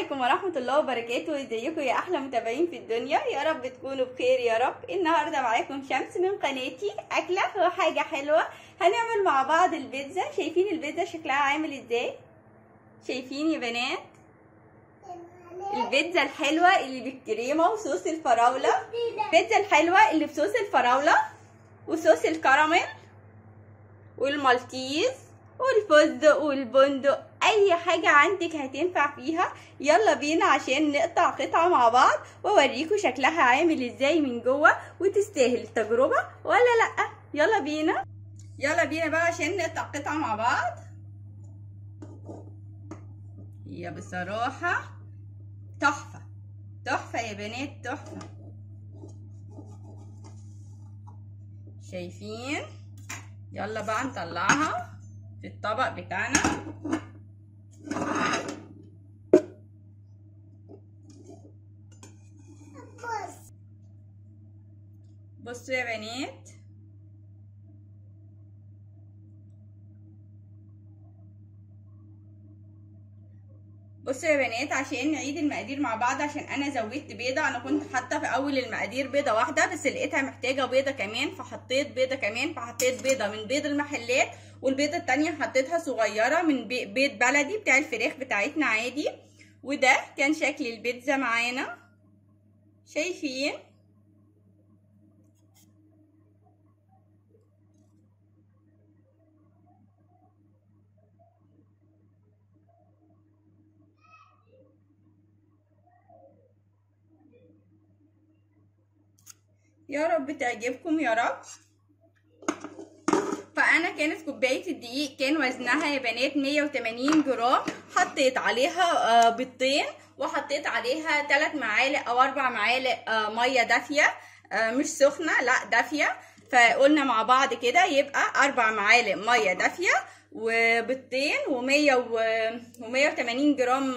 عليكم ورحمة الله وبركاته ازيكم يا أحلى متابعين في الدنيا يا رب تكونوا بخير يا رب النهاردة معاكم شمس من قناتي أكلة وحاجة حلوة هنعمل مع بعض البيتزا شايفين البيتزا شكلها عامل ازاي شايفين يا بنات البيتزا الحلوة اللي بالكريمة وصوص الفراولة البيتزا الحلوة اللي بصوص الفراولة وصوص الكراميل والمالتيز والفستق والبندق اي حاجة عندك هتنفع فيها يلا بينا عشان نقطع قطعة مع بعض واوريكم شكلها عامل ازاي من جوه وتستاهل التجربة ولا لا يلا بينا يلا بينا بقى عشان نقطع قطعة مع بعض هي بصراحة تحفة تحفة يا بنات تحفة شايفين يلا بقى نطلعها في الطبق بتاعنا بصوا يا بنات بصوا يا بنات عشان نعيد المقادير مع بعض عشان انا زودت بيضه انا كنت حاطه في اول المقادير بيضه واحده بس لقيتها محتاجه بيضه كمان فحطيت بيضه كمان فحطيت بيضه من بيض المحلات والبيضه التانية حطيتها صغيره من بيض بلدي بتاع الفراخ بتاعتنا عادي وده كان شكل البيتزا معانا شايفين يا رب تعجبكم يا رب فانا كانت كوبايه الدقيق كان وزنها يا بنات 180 جرام حطيت عليها بيضتين وحطيت عليها 3 معالق او 4 معالق ميه دافيه مش سخنه لا دافيه فقلنا مع بعض كده يبقى 4 معالق ميه دافيه وبيضتين و100 و180 جرام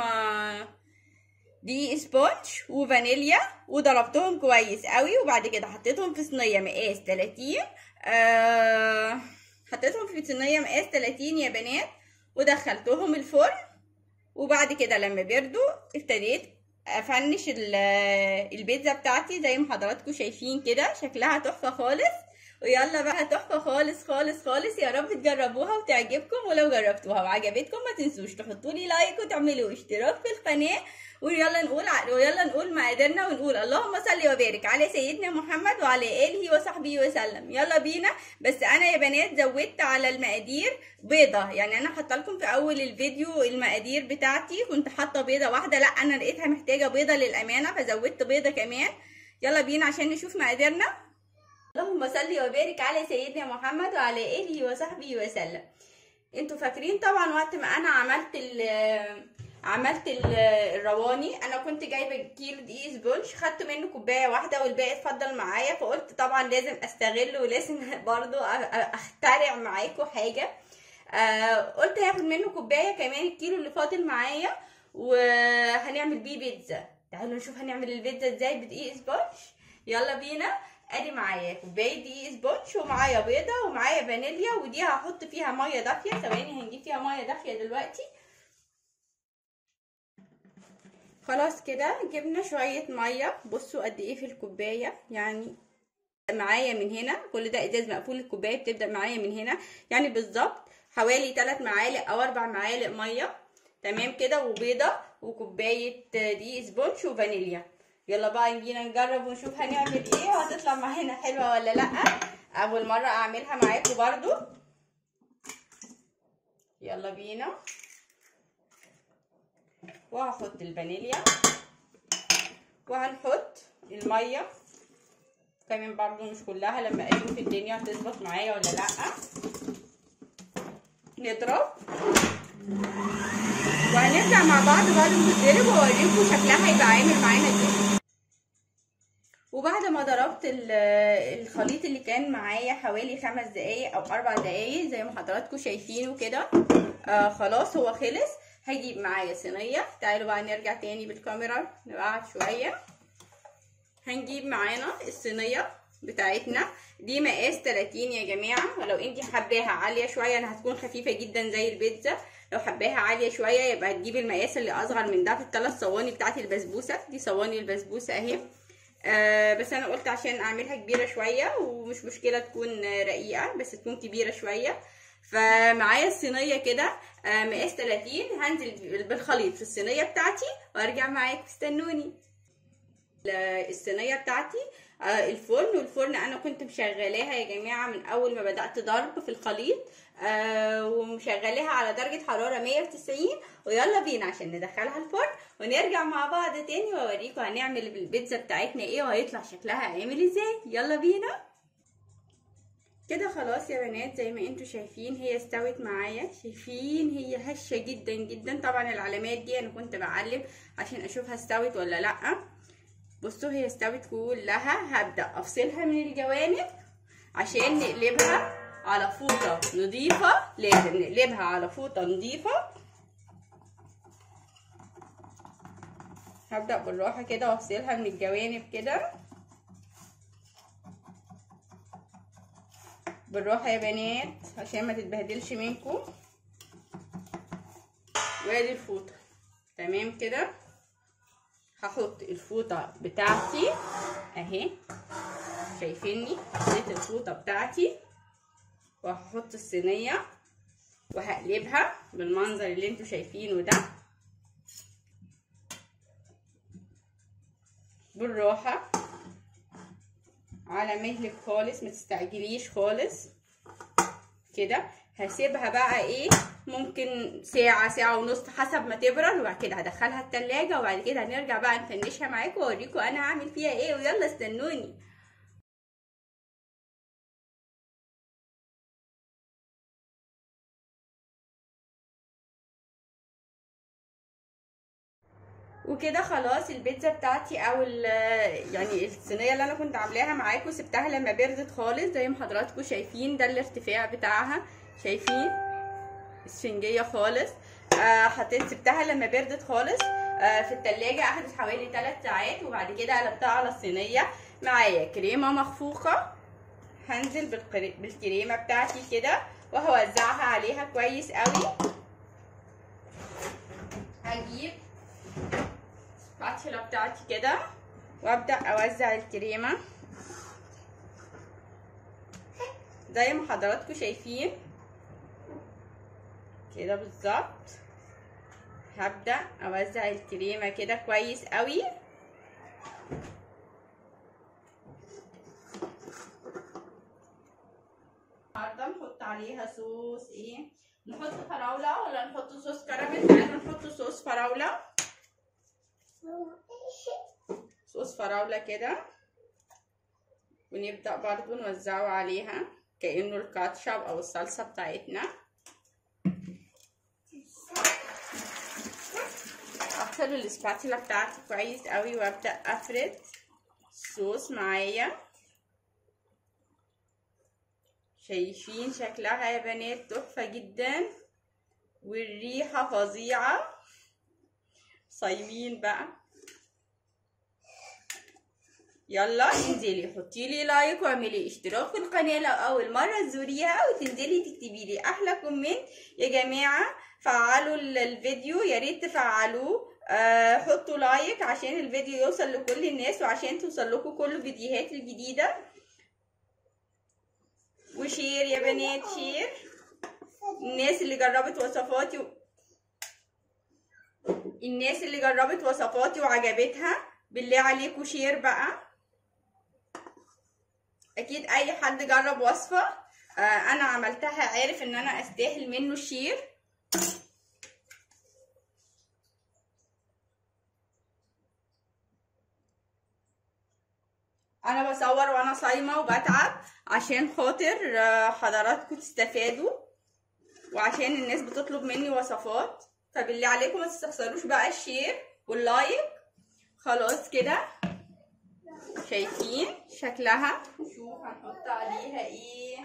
دي سبونج وفانيليا وضربتهم كويس قوي وبعد كده حطيتهم في صينيه مقاس 30 آه حطيتهم في صينيه مقاس 30 يا بنات ودخلتهم الفرن وبعد كده لما بردوا ابتديت افنش البيتزا بتاعتي زي ما حضراتكم شايفين كده شكلها تحفه خالص ويلا بقى تحفه خالص خالص خالص يا رب تجربوها وتعجبكم ولو جربتوها وعجبتكم ما تنسوش تحطوا لي لايك وتعملوا اشتراك في القناه ويلا نقول ويلا نقول مقاديرنا ونقول اللهم صل وبارك على سيدنا محمد وعلى اله وصحبه وسلم يلا بينا بس انا يا بنات زودت على المقادير بيضه يعني انا حاطه لكم في اول الفيديو المقادير بتاعتي كنت حاطه بيضه واحده لا انا لقيتها محتاجه بيضه للامانه فزودت بيضه كمان يلا بينا عشان نشوف مقاديرنا اللهم صل وبارك على سيدنا محمد وعلى اله وصحبه وسلم انتوا فاكرين طبعا وقت ما انا عملت عملت الرواني انا كنت جايبه كيلو دقيق سبونج خدت منه كوبايه واحده والباقي اتفضل معايا فقلت طبعا لازم استغل ولازم برضو اخترع معاكم حاجه آه قلت هاخد منه كوبايه كمان الكيلو اللي فاضل معايا وهنعمل بيه بيتزا تعالوا نشوف هنعمل البيتزا ازاي بدقيق سبونج يلا بينا ادي معايا كوبايه دقيق سبونج ومعايا بيضه ومعايا فانيليا ودي هحط فيها ميه دافيه ثواني هنجيب فيها ميه دافيه دلوقتي خلاص كده جبنا شويه ميه بصوا قد ايه في الكوبايه يعني معايا من هنا كل ده ازاز مقفول الكوبايه بتبدا معايا من هنا يعني بالظبط حوالي 3 معالق او 4 معالق ميه تمام كده وبيضه وكوبايه دقيق سبونج وفانيليا يلا بقى نجينا نجرب ونشوف هنعمل ايه وهتطلع معانا حلوه ولا لا اول مره اعملها معاكم برضو يلا بينا وهحط الفانيليا وهنحط الميه كمان برضو مش كلها لما اشوف الدنيا هتظبط معايا ولا لا نضرب وهنرجع مع بعض بعد ما تتضرب واوريكم شكلها هيبقى عامل معانا ازاي وبعد ما ضربت الخليط اللي كان معايا حوالي خمس دقايق او اربع دقايق زي ما حضراتكم شايفينه كده آه خلاص هو خلص هجيب معايا صينيه تعالوا بقى نرجع تاني بالكاميرا نبعد شويه هنجيب معانا الصينيه بتاعتنا دي مقاس 30 يا جماعه ولو انت حباها عاليه شويه انا هتكون خفيفه جدا زي البيتزا لو حباها عاليه شويه يبقى تجيبي المقاس اللي اصغر من ده في الثلاث صواني بتاعت البسبوسه دي صواني البسبوسه اهي آه بس انا قلت عشان اعملها كبيره شويه ومش مشكله تكون رقيقه بس تكون كبيره شويه فمعايا الصينيه كده آه مقاس 30 هنزل بالخليط في الصينيه بتاعتي وارجع معاكم استنوني الصينيه بتاعتي آه الفرن والفرن انا كنت مشغلاها يا جماعه من اول ما بدات ضرب في الخليط آه ومشغلاها على درجه حراره 190 ويلا بينا عشان ندخلها الفرن ونرجع مع بعض تاني واوريكم هنعمل بالبيتزا بتاعتنا ايه وهيطلع شكلها عامل ازاي يلا بينا كده خلاص يا بنات زي ما انتوا شايفين هي استوت معايا شايفين هي هشه جدا جدا طبعا العلامات دي انا كنت بعلم عشان اشوفها استوت ولا لا بصوا هي استوت كلها هبدا افصلها من الجوانب عشان نقلبها على فوطه نظيفه لازم نقلبها على فوطه نظيفه هبدا بالراحه كده وافصلها من الجوانب كده بالراحه يا بنات عشان ما تتبهدلش منكم وادي الفوطه تمام كده هحط الفوطه بتاعتي اهي شايفيني حطيت الفوطه بتاعتي وهحط الصينيه وهقلبها بالمنظر اللي انتوا شايفينه ده بالراحه على مهلك خالص ما تستعجليش خالص كده هسيبها بقى ايه ممكن ساعة ساعة ونص حسب ما تبرد وبعد كده هدخلها التلاجة وبعد كده هنرجع بقى نفنشها معاكم واوريكم انا هعمل فيها ايه ويلا استنوني وكده خلاص البيتزا بتاعتي او يعني الصينيه اللي انا كنت عاملاها معاكم سبتها لما بردت خالص زي ما حضراتكم شايفين ده الارتفاع بتاعها شايفين اسفنجيه خالص آه حطيت سبتها لما بردت خالص آه في التلاجة اخدت حوالي 3 ساعات وبعد كده قلبتها على الصينيه معايا كريمه مخفوقه هنزل بالكريمه بتاعتي كده وهوزعها عليها كويس قوي هجيب الباتشيلا بتاعتي كده وابدا اوزع الكريمه زي ما حضراتكم شايفين كده بالظبط هبدا اوزع الكريمه كده كويس قوي النهارده نحط عليها صوص ايه نحط فراوله ولا نحط صوص كراميل تعالوا نحط صوص فراوله صوص فراولة كده ونبدأ برضو نوزعه عليها كأنه الكاتشب أو الصلصة بتاعتنا أغسل الاسباتيلا بتاعتي كويس قوي وأبدأ أفرد الصوص معايا شايفين شكلها يا بنات تحفة جدا والريحة فظيعة صايمين بقى يلا انزلي حطي لي لايك واعملي اشتراك في القناه لو اول مره تزوريها وتنزلي تكتبي لي احلى كومنت يا جماعه فعلوا الفيديو يا ريت تفعلوه آه حطوا لايك عشان الفيديو يوصل لكل الناس وعشان توصل لكم كل الفيديوهات الجديده وشير يا بنات شير الناس اللي جربت وصفاتي و... الناس اللي جربت وصفاتي وعجبتها بالله عليكم شير بقى اكيد اي حد جرب وصفه آه انا عملتها عارف ان انا استاهل منه الشير انا بصور وانا صايمه وبتعب عشان خاطر آه حضراتكم تستفادوا وعشان الناس بتطلب مني وصفات فبالله عليكم ما تستخسروش بقى الشير واللايك خلاص كده شايفين شكلها نشوف هنحط عليها ايه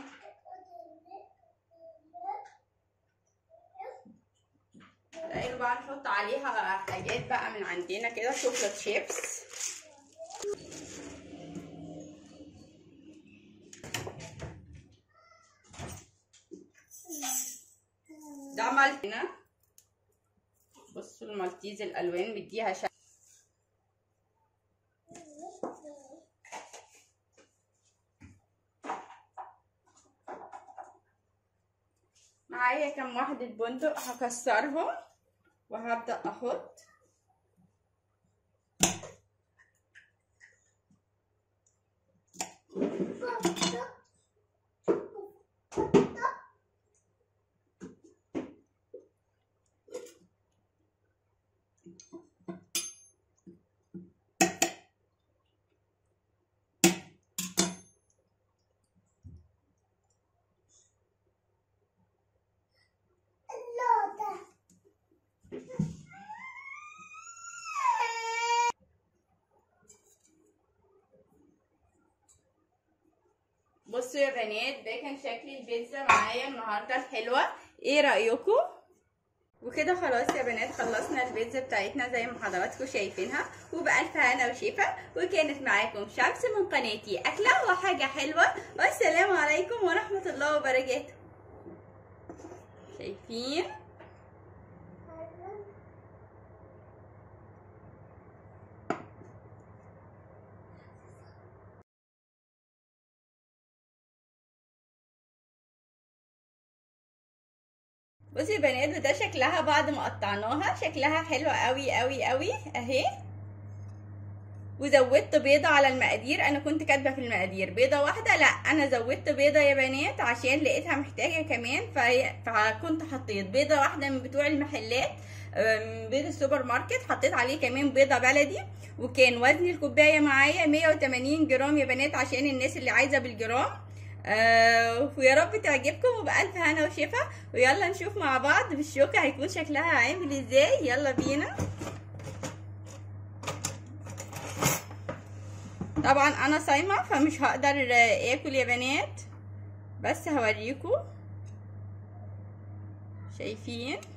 تعالوا بقى نحط عليها حاجات بقى من عندنا كده شوكولاته شيبس ده مالتينا بصوا المالتيز الالوان مديها شكل معايا كام واحدة بندق هكسرهم وهبدأ احط بصوا يا بنات ده كان شكل البيتزا معايا النهارده الحلوه ايه رايكم وكده خلاص يا بنات خلصنا البيتزا بتاعتنا زي ما حضراتكم شايفينها وبألف هنا وشفا وكانت معاكم شمس من قناتي أكلة وحاجة حلوة والسلام عليكم ورحمة الله وبركاته شايفين بصي يا بنات وده شكلها بعد ما قطعناها شكلها حلو قوي قوي قوي اهي وزودت بيضة على المقادير انا كنت كاتبه في المقادير بيضة واحدة لا انا زودت بيضة يا بنات عشان لقيتها محتاجة كمان فكنت حطيت بيضة واحدة من بتوع المحلات من بيض السوبر ماركت حطيت عليه كمان بيضة بلدي وكان وزن الكوباية معايا 180 جرام يا بنات عشان الناس اللي عايزة بالجرام آه ويا رب تعجبكم وبألف هنا وشفا ويلا نشوف مع بعض بالشوكة هيكون شكلها عامل ازاي يلا بينا طبعا انا صايمة فمش هقدر اكل يا بنات بس هوريكم شايفين